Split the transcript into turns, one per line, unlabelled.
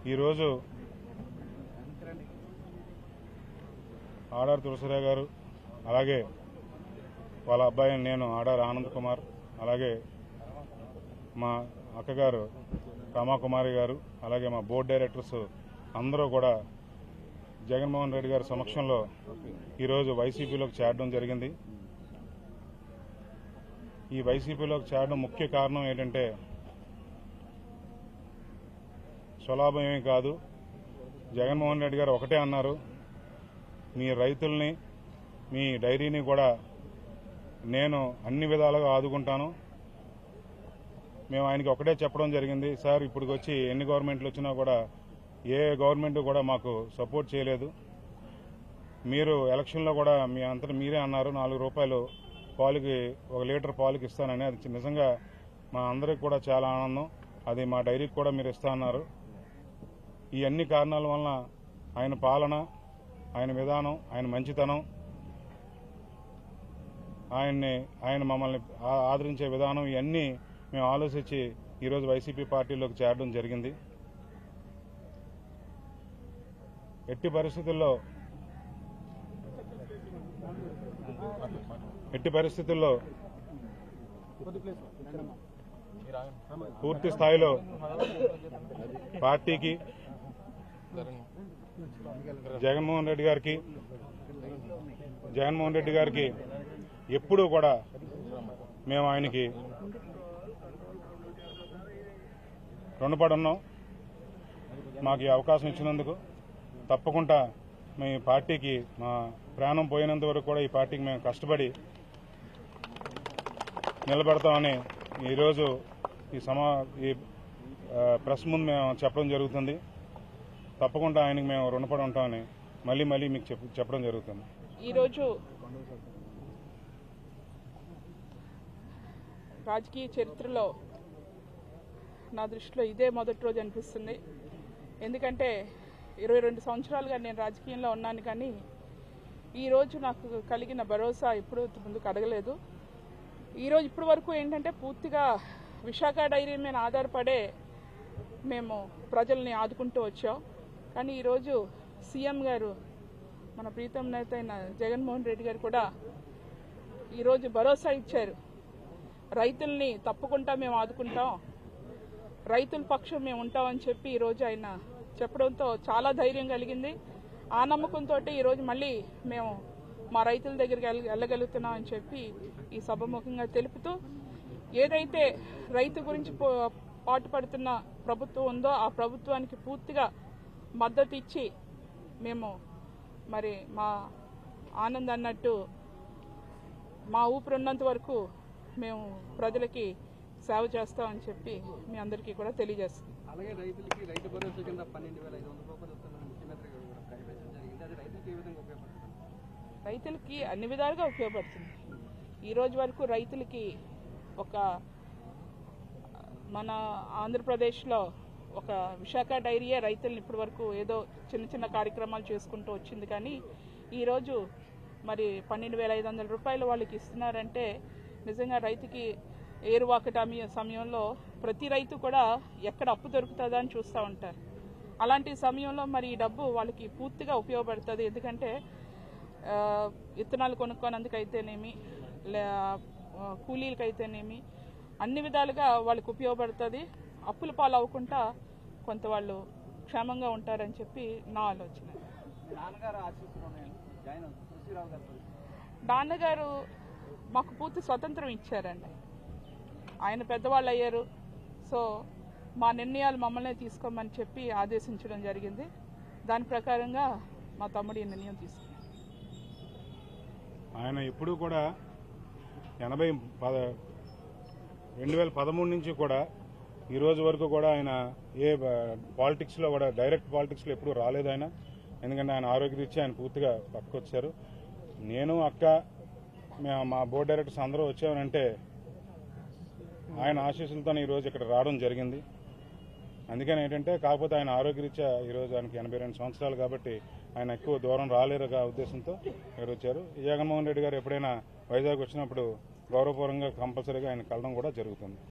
ఈరోజు ఆడార్ తులసిరావు గారు అలాగే వాళ్ళ అబ్బాయి నేను ఆడార్ ఆనంద్ కుమార్ అలాగే మా అక్కగారు రమాకుమారి గారు అలాగే మా బోర్డు డైరెక్టర్స్ అందరూ కూడా జగన్మోహన్ రెడ్డి గారి సమక్షంలో ఈరోజు వైసీపీలోకి చేరడం జరిగింది ఈ వైసీపీలోకి చేరడం ముఖ్య కారణం ఏంటంటే స్వలాభం ఏమీ కాదు జగన్మోహన్ రెడ్డి గారు ఒకటే అన్నారు మీ రైతుల్ని మీ డైరీని కూడా నేను అన్ని విధాలుగా ఆదుకుంటాను మేము ఆయనకి ఒకటే చెప్పడం జరిగింది సార్ ఇప్పుడు వచ్చి ఎన్ని గవర్నమెంట్లు వచ్చినా కూడా ఏ గవర్నమెంట్ కూడా మాకు సపోర్ట్ చేయలేదు మీరు ఎలక్షన్లో కూడా మీ అంతటా మీరే అన్నారు నాలుగు రూపాయలు పాలుకి ఒక లీటర్ పాలుకి ఇస్తానని అది నిజంగా మా అందరికి కూడా చాలా ఆనందం అది మా డైరీకి కూడా మీరు ఇస్తా అన్నారు ఈ అన్ని కారణాల వలన ఆయన పాలన ఆయన విధానం ఆయన మంచితనం ఆయన్ని ఆయన మమ్మల్ని ఆ- ఆదరించే విధానం ఇవన్నీ మేము ఆలోచించి ఈరోజు వైసీపీ పార్టీలోకి చేరడం జరిగింది ఎట్టి పరిస్థితుల్లో ఎట్టి పరిస్థితుల్లో పూర్తి స్థాయిలో పార్టీకి జగన్మోహన్ రెడ్డి గారికి జగన్మోహన్ రెడ్డి గారికి ఎప్పుడూ కూడా మేము ఆయనకి రుణపడి ఉన్నాం మాకు ఈ అవకాశం ఇచ్చినందుకు తప్పకుండా మీ పార్టీకి మా ప్రాణం పోయినంత వరకు కూడా ఈ పార్టీకి మేము కష్టపడి నిలబడతామని ఈరోజు ఈ సమా ఈ ఆ, ప్రెస్ ముందు మేము చెప్పడం జరుగుతుంది తప్పకుండా ఆయనకి మేము రుణపడి ఉంటామని మళ్ళీ మళ్ళీ మీకు చెప్ప- చెప్పడం జరుగుతుంది
ఈరోజు రాజకీయ చరిత్రలో నా దృష్టిలో ఇదే మొదటి రోజు అనిపిస్తుంది ఎందుకంటే ఇరవై రెండు సంవత్సరాలుగా నేను రాజకీయంలో ఉన్నాను కానీ ఈరోజు నాకు కలిగిన భరోసా ఎప్పుడూ ముందుకు అడగలేదు ఈరోజు ఇప్పటి వరకు ఏంటంటే పూర్తిగా విశాఖ డైరీ మీద ఆధారపడే మేము ప్రజల్ని ఆదుకుంటూ వచ్చాం కానీ ఈరోజు సీఎం గారు మన ప్రీతం నేత అయిన జగన్మోహన్ రెడ్డి గారు కూడా ఈరోజు భరోసా ఇచ్చారు రైతుల్ని తప్పకుండా మేము ఆదుకుంటాం రైతుల పక్షం మేము ఉంటామని చెప్పి ఈరోజు ఆయన చెప్పడంతో చాలా ధైర్యం కలిగింది ఆ నమ్మకంతో ఈరోజు మళ్ళీ మేము మా రైతుల దగ్గరికి వెళ్ళ- వెళ్ళగలుగుతున్నాం అని చెప్పి ఈ సభముఖంగా తెలుపుతూ ఏదైతే రైతు గురించి పో- పాటుపడుతున్న ప్రభుత్వం ఉందో ఆ ప్రభుత్వానికి పూర్తిగా మద్దతు ఇచ్చి మేము మరి మా ఆనంద్ అన్నట్టు మా ఊపిరి ఉన్నంత వరకు మేము ప్రజలకి సేవ చేస్తామని చెప్పి మీ అందరికీ కూడా తెలియజేస్తాం
అలాగే రైతులకి రైతు భరోసా కింద పన్నెండు వేల ఐదు వందల రూపాయలు వస్తుందని ముఖ్యమంత్రి గారు కూడా ప్రకటించడం జరిగింది అది రైతులకు ఏ విధంగా ఉపయోగపడుతుంది
రైతులకి అన్ని విధాలుగా ఉపయోగపడుతుంది ఈ రోజు వరకు రైతులకి ఒక మన ఆంధ్రప్రదేశ్లో ఒక విశాఖ డైరీయే రైతుల్ని ఇప్పటి వరకు ఏదో చిన్న చిన్న కార్యక్రమాలు చేసుకుంటూ వచ్చింది కానీ ఈరోజు మరి పన్నెండు వేల ఐదు వందల రూపాయలు వాళ్ళకి ఇస్తున్నారంటే నిజంగా రైతుకి ఏరువాకట మీ- సమయంలో ప్రతి రైతు కూడా ఎక్కడ అప్పు దొరుకుతుందా అని చూస్తూ ఉంటారు అలాంటి సమయంలో మరి ఈ డబ్బు వాళ్ళకి పూర్తిగా ఉపయోగపడుతుంది ఎందుకంటే ఆ, విత్తనాలు కొనుక్కోనందుకైతేనేమి లే ఆ, కూలీలకైతేనేమి అన్ని విధాలుగా వాళ్ళకి ఉపయోగపడుతుంది అప్పుల పాలు అవ్వకుండా కొంత వాళ్ళు క్షేమంగా ఉంటారని చెప్పి నా ఆలోచన
నాన్నగారు ఆశీస్సులు ఉన్నాయి జాయిన్ తులసిరావు గారు
నాన్నగారు మాకు పూర్తి స్వతంత్రం ఇచ్చారండి ఆయన పెద్దవాళ్ళు అయ్యారు సో మా నిర్ణయాలు మమ్మల్ని తీసుకోమని చెప్పి ఆదేశించడం జరిగింది దాని ప్రకారంగా మా తమ్ముడు ఈ నిర్ణయం తీసుకున్నాడు
ఆయన ఎప్పుడూ కూడా ఎనభై పద రెండు వేల పదమూడు నుంచి కూడా ఈ రోజు వరకు కూడా ఆయన ఏ పాలిటిక్స్లో కూడా డైరెక్ట్ పాలిటిక్స్లో ఎప్పుడూ రాలేదు ఆయన ఎందుకంటే ఆయన ఆరోగ్యరీత్యా ఆయన పూర్తిగా పక్కకు వచ్చారు నేను అక్క మేము మా బోర్డు డైరెక్టర్స్ అందరూ వచ్చామనంటే ఆయన ఆశీస్సులతో ఈ రోజు ఇక్కడ రావడం జరిగింది అందుకని ఏంటంటే కాకపోతే ఆయన ఆరోగ్యరీత్యా ఈ రోజు ఆయనకి ఎనభై రెండు సంవత్సరాలు కాబట్టి ఆయన ఎక్కువ దూరం రాలేరుగా ఉద్దేశంతో ఇక్కడ వచ్చారు జగన్మోహన్ రెడ్డి గారు ఎప్పుడైనా వైజాగ్ వచ్చినప్పుడు గౌరవపూర్వంగా కంపల్సరీగా ఆయన కలడం కూడా జరుగుతుంది